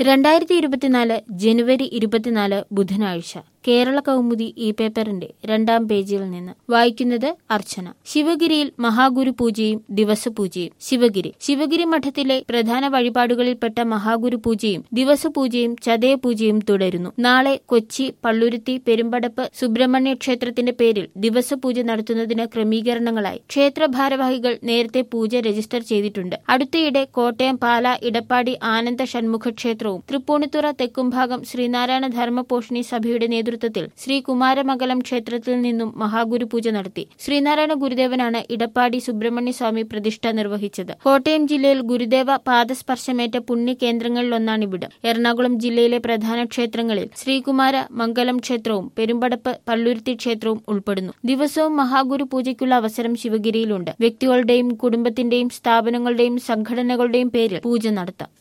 രണ്ടായിരത്തി ഇരുപത്തിനാല് ജനുവരി ഇരുപത്തിനാല് ബുധനാഴ്ച കേരള കൗമുദി ഈ പേപ്പറിന്റെ രണ്ടാം പേജിൽ നിന്ന് വായിക്കുന്നത് അർച്ചന ശിവഗിരിയിൽ മഹാഗുരു പൂജയും ദിവസപൂജയും ശിവഗിരി ശിവഗിരി മഠത്തിലെ പ്രധാന വഴിപാടുകളിൽപ്പെട്ട മഹാഗുരു പൂജയും ദിവസപൂജയും ചതയപൂജയും തുടരുന്നു നാളെ കൊച്ചി പള്ളുരുത്തി പെരുമ്പടപ്പ് സുബ്രഹ്മണ്യ ക്ഷേത്രത്തിന്റെ പേരിൽ ദിവസപൂജ നടത്തുന്നതിന് ക്രമീകരണങ്ങളായി ക്ഷേത്ര ഭാരവാഹികൾ നേരത്തെ പൂജ രജിസ്റ്റർ ചെയ്തിട്ടുണ്ട് അടുത്തയിടെ കോട്ടയം പാല ഇടപ്പാടി ആനന്ദ ഷൺമുഖ ക്ഷേത്രവും തൃപ്പൂണിത്തുറ തെക്കുംഭാഗം ശ്രീനാരായണ ധർമ്മപോഷിണി സഭയുടെ നേതൃത്വത്തിൽ ശ്രീ കുമാരമംഗലം ക്ഷേത്രത്തിൽ നിന്നും മഹാഗുരു പൂജ നടത്തി ശ്രീനാരായണ ഗുരുദേവനാണ് ഇടപ്പാടി സുബ്രഹ്മണ്യ സ്വാമി പ്രതിഷ്ഠ നിർവഹിച്ചത് കോട്ടയം ജില്ലയിൽ ഗുരുദേവ പാദസ്പർശമേറ്റ പുണ്യ കേന്ദ്രങ്ങളിലൊന്നാണിവിടം എറണാകുളം ജില്ലയിലെ പ്രധാന ക്ഷേത്രങ്ങളിൽ ശ്രീകുമാര മംഗലം ക്ഷേത്രവും പെരുമ്പടപ്പ് പള്ളുരുത്തി ക്ഷേത്രവും ഉൾപ്പെടുന്നു ദിവസവും മഹാഗുരു പൂജയ്ക്കുള്ള അവസരം ശിവഗിരിയിലുണ്ട് വ്യക്തികളുടെയും കുടുംബത്തിന്റെയും സ്ഥാപനങ്ങളുടെയും സംഘടനകളുടെയും പേരിൽ പൂജ നടത്താം